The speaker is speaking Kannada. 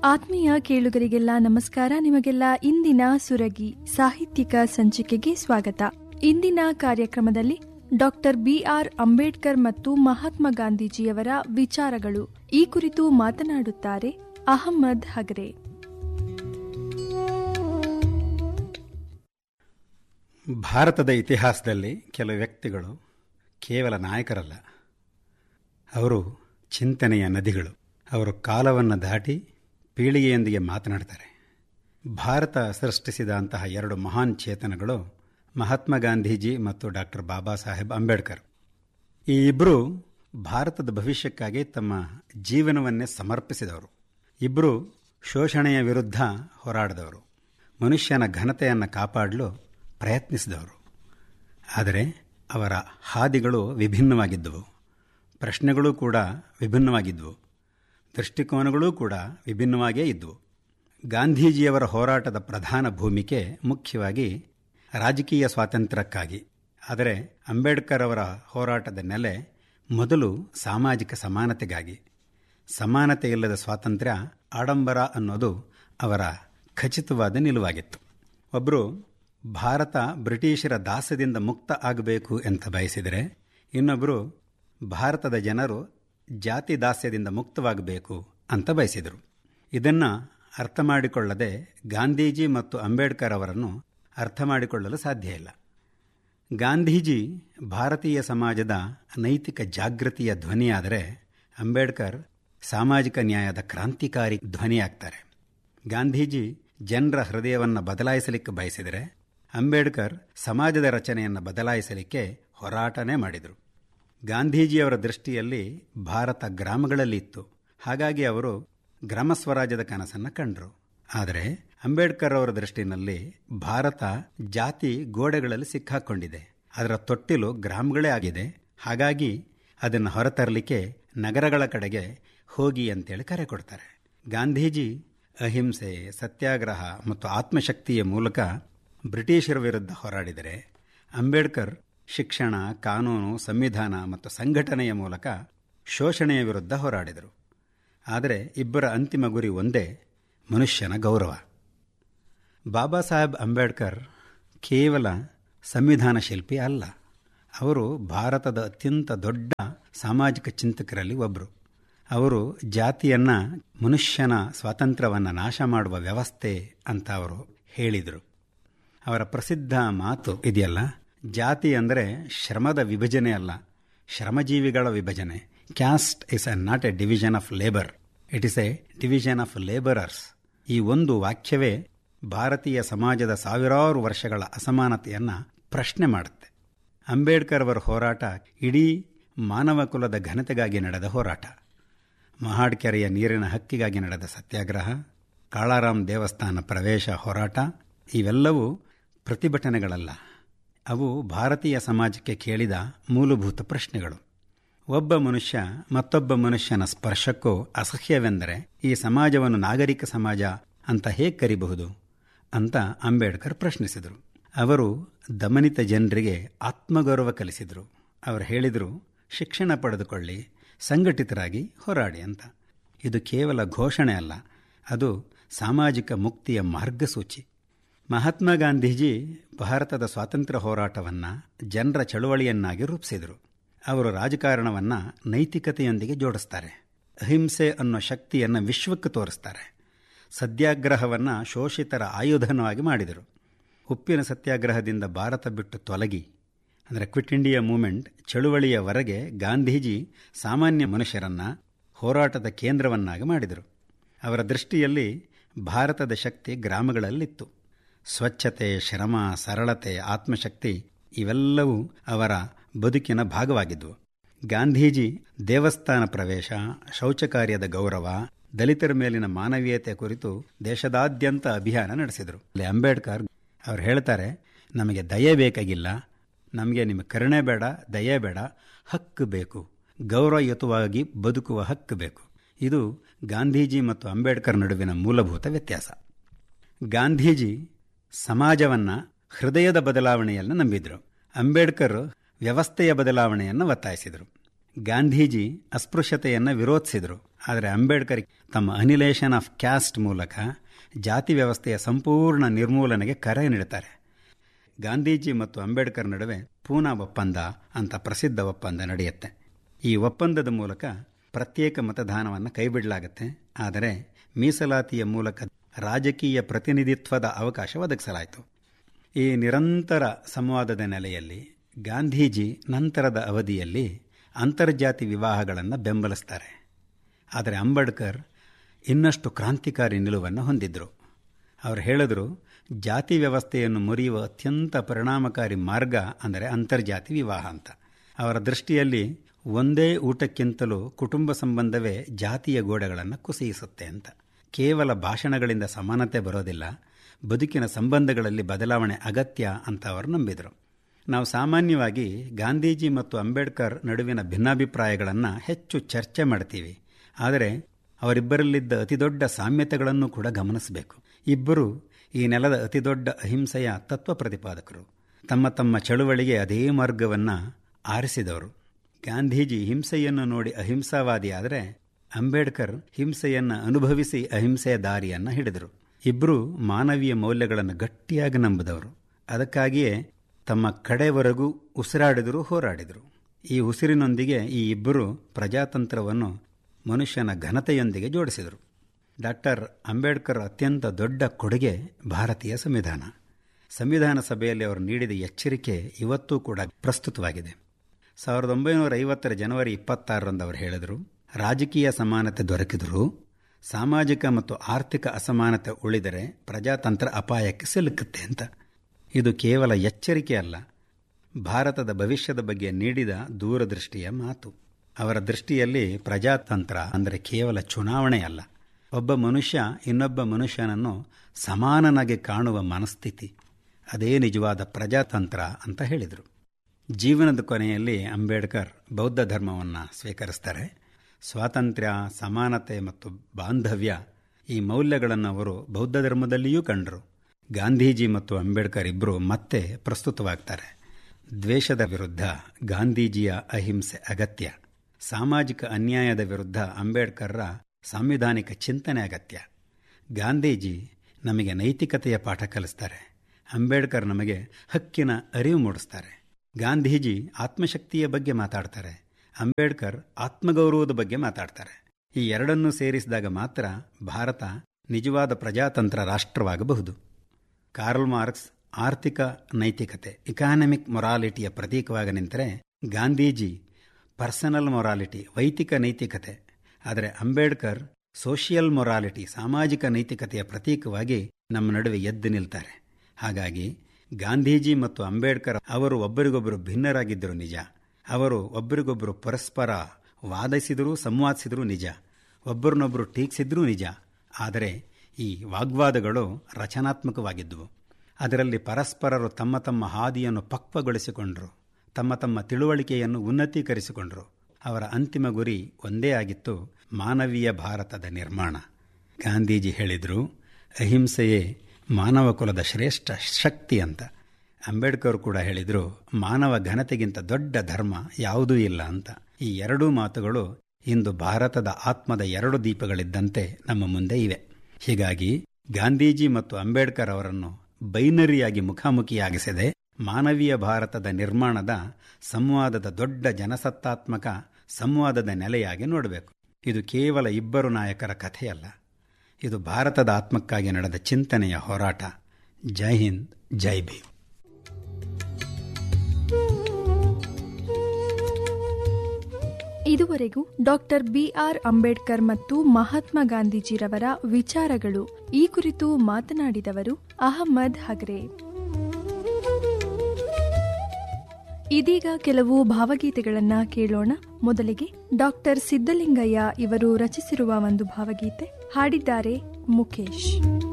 ಆತ್ಮೀಯ ಕೇಳುಗರಿಗೆಲ್ಲ ನಮಸ್ಕಾರ ನಿಮಗೆಲ್ಲ ಇಂದಿನ ಸುರಗಿ ಸಾಹಿತ್ಯಿಕ ಸಂಚಿಕೆಗೆ ಸ್ವಾಗತ ಇಂದಿನ ಕಾರ್ಯಕ್ರಮದಲ್ಲಿ ಡಾಕ್ಟರ್ ಬಿಆರ್ ಅಂಬೇಡ್ಕರ್ ಮತ್ತು ಮಹಾತ್ಮ ಗಾಂಧೀಜಿಯವರ ವಿಚಾರಗಳು ಈ ಕುರಿತು ಮಾತನಾಡುತ್ತಾರೆ ಅಹಮ್ಮದ್ ಹಗರೆ ಭಾರತದ ಇತಿಹಾಸದಲ್ಲಿ ಕೆಲವು ವ್ಯಕ್ತಿಗಳು ಕೇವಲ ನಾಯಕರಲ್ಲ ಅವರು ಚಿಂತನೆಯ ನದಿಗಳು ಅವರು ಕಾಲವನ್ನು ದಾಟಿ ಪೀಳಿಗೆಯೊಂದಿಗೆ ಮಾತನಾಡ್ತಾರೆ ಭಾರತ ಸೃಷ್ಟಿಸಿದ ಅಂತಹ ಎರಡು ಮಹಾನ್ ಚೇತನಗಳು ಮಹಾತ್ಮ ಗಾಂಧೀಜಿ ಮತ್ತು ಡಾಕ್ಟರ್ ಬಾಬಾ ಸಾಹೇಬ್ ಅಂಬೇಡ್ಕರ್ ಈ ಇಬ್ಬರು ಭಾರತದ ಭವಿಷ್ಯಕ್ಕಾಗಿ ತಮ್ಮ ಜೀವನವನ್ನೇ ಸಮರ್ಪಿಸಿದವರು ಇಬ್ಬರು ಶೋಷಣೆಯ ವಿರುದ್ಧ ಹೋರಾಡಿದವರು ಮನುಷ್ಯನ ಘನತೆಯನ್ನು ಕಾಪಾಡಲು ಪ್ರಯತ್ನಿಸಿದವರು ಆದರೆ ಅವರ ಹಾದಿಗಳು ವಿಭಿನ್ನವಾಗಿದ್ದವು ಪ್ರಶ್ನೆಗಳು ಕೂಡ ವಿಭಿನ್ನವಾಗಿದ್ದವು ದೃಷ್ಟಿಕೋನಗಳೂ ಕೂಡ ವಿಭಿನ್ನವಾಗಿಯೇ ಇದ್ದವು ಗಾಂಧೀಜಿಯವರ ಹೋರಾಟದ ಪ್ರಧಾನ ಭೂಮಿಕೆ ಮುಖ್ಯವಾಗಿ ರಾಜಕೀಯ ಸ್ವಾತಂತ್ರ್ಯಕ್ಕಾಗಿ ಆದರೆ ಅಂಬೇಡ್ಕರ್ ಅವರ ಹೋರಾಟದ ನೆಲೆ ಮೊದಲು ಸಾಮಾಜಿಕ ಸಮಾನತೆಗಾಗಿ ಸಮಾನತೆ ಇಲ್ಲದ ಸ್ವಾತಂತ್ರ್ಯ ಆಡಂಬರ ಅನ್ನೋದು ಅವರ ಖಚಿತವಾದ ನಿಲುವಾಗಿತ್ತು ಒಬ್ಬರು ಭಾರತ ಬ್ರಿಟಿಷರ ದಾಸ್ಯದಿಂದ ಮುಕ್ತ ಆಗಬೇಕು ಅಂತ ಬಯಸಿದರೆ ಇನ್ನೊಬ್ಬರು ಭಾರತದ ಜನರು ಜಾತಿ ದಾಸ್ಯದಿಂದ ಮುಕ್ತವಾಗಬೇಕು ಅಂತ ಬಯಸಿದರು ಇದನ್ನು ಅರ್ಥ ಮಾಡಿಕೊಳ್ಳದೆ ಗಾಂಧೀಜಿ ಮತ್ತು ಅಂಬೇಡ್ಕರ್ ಅವರನ್ನು ಅರ್ಥ ಮಾಡಿಕೊಳ್ಳಲು ಸಾಧ್ಯ ಇಲ್ಲ ಗಾಂಧೀಜಿ ಭಾರತೀಯ ಸಮಾಜದ ನೈತಿಕ ಜಾಗೃತಿಯ ಧ್ವನಿಯಾದರೆ ಅಂಬೇಡ್ಕರ್ ಸಾಮಾಜಿಕ ನ್ಯಾಯದ ಕ್ರಾಂತಿಕಾರಿ ಧ್ವನಿಯಾಗ್ತಾರೆ ಗಾಂಧೀಜಿ ಜನರ ಹೃದಯವನ್ನು ಬದಲಾಯಿಸಲಿಕ್ಕೆ ಬಯಸಿದರೆ ಅಂಬೇಡ್ಕರ್ ಸಮಾಜದ ರಚನೆಯನ್ನು ಬದಲಾಯಿಸಲಿಕ್ಕೆ ಹೋರಾಟನೇ ಮಾಡಿದರು ಗಾಂಧೀಜಿಯವರ ದೃಷ್ಟಿಯಲ್ಲಿ ಭಾರತ ಗ್ರಾಮಗಳಲ್ಲಿ ಇತ್ತು ಹಾಗಾಗಿ ಅವರು ಗ್ರಾಮ ಸ್ವರಾಜ್ಯದ ಕನಸನ್ನು ಕಂಡರು ಆದರೆ ಅಂಬೇಡ್ಕರ್ ಅವರ ದೃಷ್ಟಿನಲ್ಲಿ ಭಾರತ ಜಾತಿ ಗೋಡೆಗಳಲ್ಲಿ ಸಿಕ್ಕಾಕೊಂಡಿದೆ ಅದರ ತೊಟ್ಟಿಲು ಗ್ರಾಮಗಳೇ ಆಗಿದೆ ಹಾಗಾಗಿ ಅದನ್ನು ಹೊರತರಲಿಕ್ಕೆ ನಗರಗಳ ಕಡೆಗೆ ಹೋಗಿ ಅಂತೇಳಿ ಕರೆ ಕೊಡ್ತಾರೆ ಗಾಂಧೀಜಿ ಅಹಿಂಸೆ ಸತ್ಯಾಗ್ರಹ ಮತ್ತು ಆತ್ಮಶಕ್ತಿಯ ಮೂಲಕ ಬ್ರಿಟಿಷರ ವಿರುದ್ಧ ಹೋರಾಡಿದರೆ ಅಂಬೇಡ್ಕರ್ ಶಿಕ್ಷಣ ಕಾನೂನು ಸಂವಿಧಾನ ಮತ್ತು ಸಂಘಟನೆಯ ಮೂಲಕ ಶೋಷಣೆಯ ವಿರುದ್ಧ ಹೋರಾಡಿದರು ಆದರೆ ಇಬ್ಬರ ಅಂತಿಮ ಗುರಿ ಒಂದೇ ಮನುಷ್ಯನ ಗೌರವ ಬಾಬಾ ಸಾಹೇಬ್ ಅಂಬೇಡ್ಕರ್ ಕೇವಲ ಸಂವಿಧಾನ ಶಿಲ್ಪಿ ಅಲ್ಲ ಅವರು ಭಾರತದ ಅತ್ಯಂತ ದೊಡ್ಡ ಸಾಮಾಜಿಕ ಚಿಂತಕರಲ್ಲಿ ಒಬ್ಬರು ಅವರು ಜಾತಿಯನ್ನು ಮನುಷ್ಯನ ಸ್ವಾತಂತ್ರ್ಯವನ್ನು ನಾಶ ಮಾಡುವ ವ್ಯವಸ್ಥೆ ಅಂತ ಅವರು ಹೇಳಿದರು ಅವರ ಪ್ರಸಿದ್ಧ ಮಾತು ಇದೆಯಲ್ಲ ಜಾತಿ ಅಂದರೆ ಶ್ರಮದ ವಿಭಜನೆ ಅಲ್ಲ ಶ್ರಮಜೀವಿಗಳ ವಿಭಜನೆ caste is a not a division of labour it is a division of labourers ಈ ಒಂದು ವಾಕ್ಯವೇ ಭಾರತೀಯ ಸಮಾಜದ ಸಾವಿರಾರು ವರ್ಷಗಳ ಅಸಮಾನತೆಯನ್ನು ಪ್ರಶ್ನೆ ಮಾಡುತ್ತೆ ಅಂಬೇಡ್ಕರ್ ಅವರ ಹೋರಾಟ ಇಡೀ ಮಾನವ ಕುಲದ ಘನತೆಗಾಗಿ ನಡೆದ ಹೋರಾಟ ಮಹಾಡ್ ಕೆರೆಯ ನೀರಿನ ಹಕ್ಕಿಗಾಗಿ ನಡೆದ ಸತ್ಯಾಗ್ರಹ ಕಾಳಾರಾಮ್ ದೇವಸ್ಥಾನ ಪ್ರವೇಶ ಹೋರಾಟ ಇವೆಲ್ಲವೂ ಪ್ರತಿಭಟನೆಗಳಲ್ಲ ಅವು ಭಾರತೀಯ ಸಮಾಜಕ್ಕೆ ಕೇಳಿದ ಮೂಲಭೂತ ಪ್ರಶ್ನೆಗಳು ಒಬ್ಬ ಮನುಷ್ಯ ಮತ್ತೊಬ್ಬ ಮನುಷ್ಯನ ಸ್ಪರ್ಶಕ್ಕೂ ಅಸಹ್ಯವೆಂದರೆ ಈ ಸಮಾಜವನ್ನು ನಾಗರಿಕ ಸಮಾಜ ಅಂತ ಹೇಗೆ ಕರಿಬಹುದು ಅಂತ ಅಂಬೇಡ್ಕರ್ ಪ್ರಶ್ನಿಸಿದರು ಅವರು ದಮನಿತ ಜನರಿಗೆ ಆತ್ಮಗೌರವ ಕಲಿಸಿದರು ಅವರು ಹೇಳಿದರು ಶಿಕ್ಷಣ ಪಡೆದುಕೊಳ್ಳಿ ಸಂಘಟಿತರಾಗಿ ಹೋರಾಡಿ ಅಂತ ಇದು ಕೇವಲ ಘೋಷಣೆ ಅಲ್ಲ ಅದು ಸಾಮಾಜಿಕ ಮುಕ್ತಿಯ ಮಾರ್ಗಸೂಚಿ ಮಹಾತ್ಮ ಗಾಂಧೀಜಿ ಭಾರತದ ಸ್ವಾತಂತ್ರ್ಯ ಹೋರಾಟವನ್ನು ಜನರ ಚಳುವಳಿಯನ್ನಾಗಿ ರೂಪಿಸಿದರು ಅವರು ರಾಜಕಾರಣವನ್ನು ನೈತಿಕತೆಯೊಂದಿಗೆ ಜೋಡಿಸ್ತಾರೆ ಅಹಿಂಸೆ ಅನ್ನೋ ಶಕ್ತಿಯನ್ನು ವಿಶ್ವಕ್ಕೆ ತೋರಿಸ್ತಾರೆ ಸತ್ಯಾಗ್ರಹವನ್ನು ಶೋಷಿತರ ಆಯುಧನವಾಗಿ ಮಾಡಿದರು ಉಪ್ಪಿನ ಸತ್ಯಾಗ್ರಹದಿಂದ ಭಾರತ ಬಿಟ್ಟು ತೊಲಗಿ ಅಂದರೆ ಕ್ವಿಟ್ ಇಂಡಿಯಾ ಮೂಮೆಂಟ್ ಚಳುವಳಿಯವರೆಗೆ ಗಾಂಧೀಜಿ ಸಾಮಾನ್ಯ ಮನುಷ್ಯರನ್ನು ಹೋರಾಟದ ಕೇಂದ್ರವನ್ನಾಗಿ ಮಾಡಿದರು ಅವರ ದೃಷ್ಟಿಯಲ್ಲಿ ಭಾರತದ ಶಕ್ತಿ ಗ್ರಾಮಗಳಲ್ಲಿತ್ತು ಸ್ವಚ್ಛತೆ ಶ್ರಮ ಸರಳತೆ ಆತ್ಮಶಕ್ತಿ ಇವೆಲ್ಲವೂ ಅವರ ಬದುಕಿನ ಭಾಗವಾಗಿದ್ದವು ಗಾಂಧೀಜಿ ದೇವಸ್ಥಾನ ಪ್ರವೇಶ ಶೌಚ ಕಾರ್ಯದ ಗೌರವ ದಲಿತರ ಮೇಲಿನ ಮಾನವೀಯತೆ ಕುರಿತು ದೇಶದಾದ್ಯಂತ ಅಭಿಯಾನ ನಡೆಸಿದರು ಅಲ್ಲಿ ಅಂಬೇಡ್ಕರ್ ಅವರು ಹೇಳ್ತಾರೆ ನಮಗೆ ದಯೆ ಬೇಕಾಗಿಲ್ಲ ನಮಗೆ ನಿಮ್ಮ ಕರುಣೆ ಬೇಡ ದಯೆ ಬೇಡ ಹಕ್ಕು ಬೇಕು ಗೌರವಯುತವಾಗಿ ಬದುಕುವ ಹಕ್ಕು ಬೇಕು ಇದು ಗಾಂಧೀಜಿ ಮತ್ತು ಅಂಬೇಡ್ಕರ್ ನಡುವಿನ ಮೂಲಭೂತ ವ್ಯತ್ಯಾಸ ಗಾಂಧೀಜಿ ಸಮಾಜವನ್ನು ಹೃದಯದ ಬದಲಾವಣೆಯನ್ನು ನಂಬಿದ್ರು ಅಂಬೇಡ್ಕರ್ ವ್ಯವಸ್ಥೆಯ ಬದಲಾವಣೆಯನ್ನು ಒತ್ತಾಯಿಸಿದರು ಗಾಂಧೀಜಿ ಅಸ್ಪೃಶ್ಯತೆಯನ್ನು ವಿರೋಧಿಸಿದರು ಆದರೆ ಅಂಬೇಡ್ಕರ್ ತಮ್ಮ ಅನಿಲೇಷನ್ ಆಫ್ ಕ್ಯಾಸ್ಟ್ ಮೂಲಕ ಜಾತಿ ವ್ಯವಸ್ಥೆಯ ಸಂಪೂರ್ಣ ನಿರ್ಮೂಲನೆಗೆ ಕರೆ ನೀಡುತ್ತಾರೆ ಗಾಂಧೀಜಿ ಮತ್ತು ಅಂಬೇಡ್ಕರ್ ನಡುವೆ ಪೂನಾ ಒಪ್ಪಂದ ಅಂತ ಪ್ರಸಿದ್ಧ ಒಪ್ಪಂದ ನಡೆಯುತ್ತೆ ಈ ಒಪ್ಪಂದದ ಮೂಲಕ ಪ್ರತ್ಯೇಕ ಮತದಾನವನ್ನು ಕೈಬಿಡಲಾಗುತ್ತೆ ಆದರೆ ಮೀಸಲಾತಿಯ ಮೂಲಕ ರಾಜಕೀಯ ಪ್ರತಿನಿಧಿತ್ವದ ಅವಕಾಶ ಒದಗಿಸಲಾಯಿತು ಈ ನಿರಂತರ ಸಂವಾದದ ನೆಲೆಯಲ್ಲಿ ಗಾಂಧೀಜಿ ನಂತರದ ಅವಧಿಯಲ್ಲಿ ಅಂತರ್ಜಾತಿ ವಿವಾಹಗಳನ್ನು ಬೆಂಬಲಿಸ್ತಾರೆ ಆದರೆ ಅಂಬೇಡ್ಕರ್ ಇನ್ನಷ್ಟು ಕ್ರಾಂತಿಕಾರಿ ನಿಲುವನ್ನು ಹೊಂದಿದ್ರು ಅವರು ಹೇಳಿದ್ರು ಜಾತಿ ವ್ಯವಸ್ಥೆಯನ್ನು ಮುರಿಯುವ ಅತ್ಯಂತ ಪರಿಣಾಮಕಾರಿ ಮಾರ್ಗ ಅಂದರೆ ಅಂತರ್ಜಾತಿ ವಿವಾಹ ಅಂತ ಅವರ ದೃಷ್ಟಿಯಲ್ಲಿ ಒಂದೇ ಊಟಕ್ಕಿಂತಲೂ ಕುಟುಂಬ ಸಂಬಂಧವೇ ಜಾತಿಯ ಗೋಡೆಗಳನ್ನು ಕುಸಿಯಿಸುತ್ತೆ ಅಂತ ಕೇವಲ ಭಾಷಣಗಳಿಂದ ಸಮಾನತೆ ಬರೋದಿಲ್ಲ ಬದುಕಿನ ಸಂಬಂಧಗಳಲ್ಲಿ ಬದಲಾವಣೆ ಅಗತ್ಯ ಅಂತ ಅವರು ನಂಬಿದರು ನಾವು ಸಾಮಾನ್ಯವಾಗಿ ಗಾಂಧೀಜಿ ಮತ್ತು ಅಂಬೇಡ್ಕರ್ ನಡುವಿನ ಭಿನ್ನಾಭಿಪ್ರಾಯಗಳನ್ನು ಹೆಚ್ಚು ಚರ್ಚೆ ಮಾಡ್ತೀವಿ ಆದರೆ ಅವರಿಬ್ಬರಲ್ಲಿದ್ದ ಅತಿದೊಡ್ಡ ಸಾಮ್ಯತೆಗಳನ್ನು ಕೂಡ ಗಮನಿಸಬೇಕು ಇಬ್ಬರು ಈ ನೆಲದ ಅತಿದೊಡ್ಡ ಅಹಿಂಸೆಯ ತತ್ವ ಪ್ರತಿಪಾದಕರು ತಮ್ಮ ತಮ್ಮ ಚಳುವಳಿಗೆ ಅದೇ ಮಾರ್ಗವನ್ನು ಆರಿಸಿದವರು ಗಾಂಧೀಜಿ ಹಿಂಸೆಯನ್ನು ನೋಡಿ ಅಹಿಂಸಾವಾದಿಯಾದರೆ ಅಂಬೇಡ್ಕರ್ ಹಿಂಸೆಯನ್ನು ಅನುಭವಿಸಿ ಅಹಿಂಸೆಯ ದಾರಿಯನ್ನು ಹಿಡಿದರು ಇಬ್ಬರು ಮಾನವೀಯ ಮೌಲ್ಯಗಳನ್ನು ಗಟ್ಟಿಯಾಗಿ ನಂಬಿದವರು ಅದಕ್ಕಾಗಿಯೇ ತಮ್ಮ ಕಡೆವರೆಗೂ ಉಸಿರಾಡಿದರು ಹೋರಾಡಿದರು ಈ ಉಸಿರಿನೊಂದಿಗೆ ಈ ಇಬ್ಬರು ಪ್ರಜಾತಂತ್ರವನ್ನು ಮನುಷ್ಯನ ಘನತೆಯೊಂದಿಗೆ ಜೋಡಿಸಿದರು ಡಾಕ್ಟರ್ ಅಂಬೇಡ್ಕರ್ ಅತ್ಯಂತ ದೊಡ್ಡ ಕೊಡುಗೆ ಭಾರತೀಯ ಸಂವಿಧಾನ ಸಂವಿಧಾನ ಸಭೆಯಲ್ಲಿ ಅವರು ನೀಡಿದ ಎಚ್ಚರಿಕೆ ಇವತ್ತೂ ಕೂಡ ಪ್ರಸ್ತುತವಾಗಿದೆ ಸಾವಿರದ ಒಂಬೈನೂರ ಐವತ್ತರ ಜನವರಿ ಇಪ್ಪತ್ತಾರರಂದು ಅವರು ಹೇಳಿದರು ರಾಜಕೀಯ ಸಮಾನತೆ ದೊರಕಿದರೂ ಸಾಮಾಜಿಕ ಮತ್ತು ಆರ್ಥಿಕ ಅಸಮಾನತೆ ಉಳಿದರೆ ಪ್ರಜಾತಂತ್ರ ಅಪಾಯಕ್ಕೆ ಸಿಲುಕುತ್ತೆ ಅಂತ ಇದು ಕೇವಲ ಎಚ್ಚರಿಕೆ ಅಲ್ಲ ಭಾರತದ ಭವಿಷ್ಯದ ಬಗ್ಗೆ ನೀಡಿದ ದೂರದೃಷ್ಟಿಯ ಮಾತು ಅವರ ದೃಷ್ಟಿಯಲ್ಲಿ ಪ್ರಜಾತಂತ್ರ ಅಂದರೆ ಕೇವಲ ಚುನಾವಣೆ ಅಲ್ಲ ಒಬ್ಬ ಮನುಷ್ಯ ಇನ್ನೊಬ್ಬ ಮನುಷ್ಯನನ್ನು ಸಮಾನನಾಗಿ ಕಾಣುವ ಮನಸ್ಥಿತಿ ಅದೇ ನಿಜವಾದ ಪ್ರಜಾತಂತ್ರ ಅಂತ ಹೇಳಿದರು ಜೀವನದ ಕೊನೆಯಲ್ಲಿ ಅಂಬೇಡ್ಕರ್ ಬೌದ್ಧ ಧರ್ಮವನ್ನು ಸ್ವೀಕರಿಸ್ತಾರೆ ಸ್ವಾತಂತ್ರ್ಯ ಸಮಾನತೆ ಮತ್ತು ಬಾಂಧವ್ಯ ಈ ಮೌಲ್ಯಗಳನ್ನು ಅವರು ಬೌದ್ಧ ಧರ್ಮದಲ್ಲಿಯೂ ಕಂಡರು ಗಾಂಧೀಜಿ ಮತ್ತು ಅಂಬೇಡ್ಕರ್ ಇಬ್ಬರು ಮತ್ತೆ ಪ್ರಸ್ತುತವಾಗ್ತಾರೆ ದ್ವೇಷದ ವಿರುದ್ಧ ಗಾಂಧೀಜಿಯ ಅಹಿಂಸೆ ಅಗತ್ಯ ಸಾಮಾಜಿಕ ಅನ್ಯಾಯದ ವಿರುದ್ಧ ಅಂಬೇಡ್ಕರ್ರ ಸಾಂವಿಧಾನಿಕ ಚಿಂತನೆ ಅಗತ್ಯ ಗಾಂಧೀಜಿ ನಮಗೆ ನೈತಿಕತೆಯ ಪಾಠ ಕಲಿಸ್ತಾರೆ ಅಂಬೇಡ್ಕರ್ ನಮಗೆ ಹಕ್ಕಿನ ಅರಿವು ಮೂಡಿಸ್ತಾರೆ ಗಾಂಧೀಜಿ ಆತ್ಮಶಕ್ತಿಯ ಬಗ್ಗೆ ಮಾತಾಡ್ತಾರೆ ಅಂಬೇಡ್ಕರ್ ಆತ್ಮಗೌರವದ ಬಗ್ಗೆ ಮಾತಾಡ್ತಾರೆ ಈ ಎರಡನ್ನೂ ಸೇರಿಸಿದಾಗ ಮಾತ್ರ ಭಾರತ ನಿಜವಾದ ಪ್ರಜಾತಂತ್ರ ರಾಷ್ಟ್ರವಾಗಬಹುದು ಕಾರ್ಲ್ ಮಾರ್ಕ್ಸ್ ಆರ್ಥಿಕ ನೈತಿಕತೆ ಇಕಾನಮಿಕ್ ಮೊರಾಲಿಟಿಯ ಪ್ರತೀಕವಾಗಿ ನಿಂತರೆ ಗಾಂಧೀಜಿ ಪರ್ಸನಲ್ ಮೊರಾಲಿಟಿ ವೈದಿಕ ನೈತಿಕತೆ ಆದರೆ ಅಂಬೇಡ್ಕರ್ ಸೋಷಿಯಲ್ ಮೊರಾಲಿಟಿ ಸಾಮಾಜಿಕ ನೈತಿಕತೆಯ ಪ್ರತೀಕವಾಗಿ ನಮ್ಮ ನಡುವೆ ಎದ್ದು ನಿಲ್ತಾರೆ ಹಾಗಾಗಿ ಗಾಂಧೀಜಿ ಮತ್ತು ಅಂಬೇಡ್ಕರ್ ಅವರು ಒಬ್ಬರಿಗೊಬ್ಬರು ಭಿನ್ನರಾಗಿದ್ದರು ನಿಜ ಅವರು ಒಬ್ಬರಿಗೊಬ್ಬರು ಪರಸ್ಪರ ವಾದಿಸಿದರೂ ಸಂವಾದಿಸಿದರೂ ನಿಜ ಒಬ್ಬರನ್ನೊಬ್ಬರು ಟೀಕಿಸಿದ್ರೂ ನಿಜ ಆದರೆ ಈ ವಾಗ್ವಾದಗಳು ರಚನಾತ್ಮಕವಾಗಿದ್ದವು ಅದರಲ್ಲಿ ಪರಸ್ಪರರು ತಮ್ಮ ತಮ್ಮ ಹಾದಿಯನ್ನು ಪಕ್ವಗೊಳಿಸಿಕೊಂಡರು ತಮ್ಮ ತಮ್ಮ ತಿಳುವಳಿಕೆಯನ್ನು ಉನ್ನತೀಕರಿಸಿಕೊಂಡರು ಅವರ ಅಂತಿಮ ಗುರಿ ಒಂದೇ ಆಗಿತ್ತು ಮಾನವೀಯ ಭಾರತದ ನಿರ್ಮಾಣ ಗಾಂಧೀಜಿ ಹೇಳಿದರು ಅಹಿಂಸೆಯೇ ಮಾನವ ಕುಲದ ಶ್ರೇಷ್ಠ ಶಕ್ತಿ ಅಂತ ಅಂಬೇಡ್ಕರ್ ಕೂಡ ಹೇಳಿದರು ಮಾನವ ಘನತೆಗಿಂತ ದೊಡ್ಡ ಧರ್ಮ ಯಾವುದೂ ಇಲ್ಲ ಅಂತ ಈ ಎರಡೂ ಮಾತುಗಳು ಇಂದು ಭಾರತದ ಆತ್ಮದ ಎರಡು ದೀಪಗಳಿದ್ದಂತೆ ನಮ್ಮ ಮುಂದೆ ಇವೆ ಹೀಗಾಗಿ ಗಾಂಧೀಜಿ ಮತ್ತು ಅಂಬೇಡ್ಕರ್ ಅವರನ್ನು ಬೈನರಿಯಾಗಿ ಮುಖಾಮುಖಿಯಾಗಿಸದೆ ಮಾನವೀಯ ಭಾರತದ ನಿರ್ಮಾಣದ ಸಂವಾದದ ದೊಡ್ಡ ಜನಸತ್ತಾತ್ಮಕ ಸಂವಾದದ ನೆಲೆಯಾಗಿ ನೋಡಬೇಕು ಇದು ಕೇವಲ ಇಬ್ಬರು ನಾಯಕರ ಕಥೆಯಲ್ಲ ಇದು ಭಾರತದ ಆತ್ಮಕ್ಕಾಗಿ ನಡೆದ ಚಿಂತನೆಯ ಹೋರಾಟ ಜೈ ಹಿಂದ್ ಜೈ ಭೀಮ್ ಇದುವರೆಗೂ ಡಾಕ್ಟರ್ ಬಿಆರ್ ಅಂಬೇಡ್ಕರ್ ಮತ್ತು ಮಹಾತ್ಮ ಗಾಂಧೀಜಿರವರ ವಿಚಾರಗಳು ಈ ಕುರಿತು ಮಾತನಾಡಿದವರು ಅಹಮದ್ ಹಗ್ರೆ ಇದೀಗ ಕೆಲವು ಭಾವಗೀತೆಗಳನ್ನ ಕೇಳೋಣ ಮೊದಲಿಗೆ ಡಾಕ್ಟರ್ ಸಿದ್ದಲಿಂಗಯ್ಯ ಇವರು ರಚಿಸಿರುವ ಒಂದು ಭಾವಗೀತೆ ಹಾಡಿದ್ದಾರೆ ಮುಖೇಶ್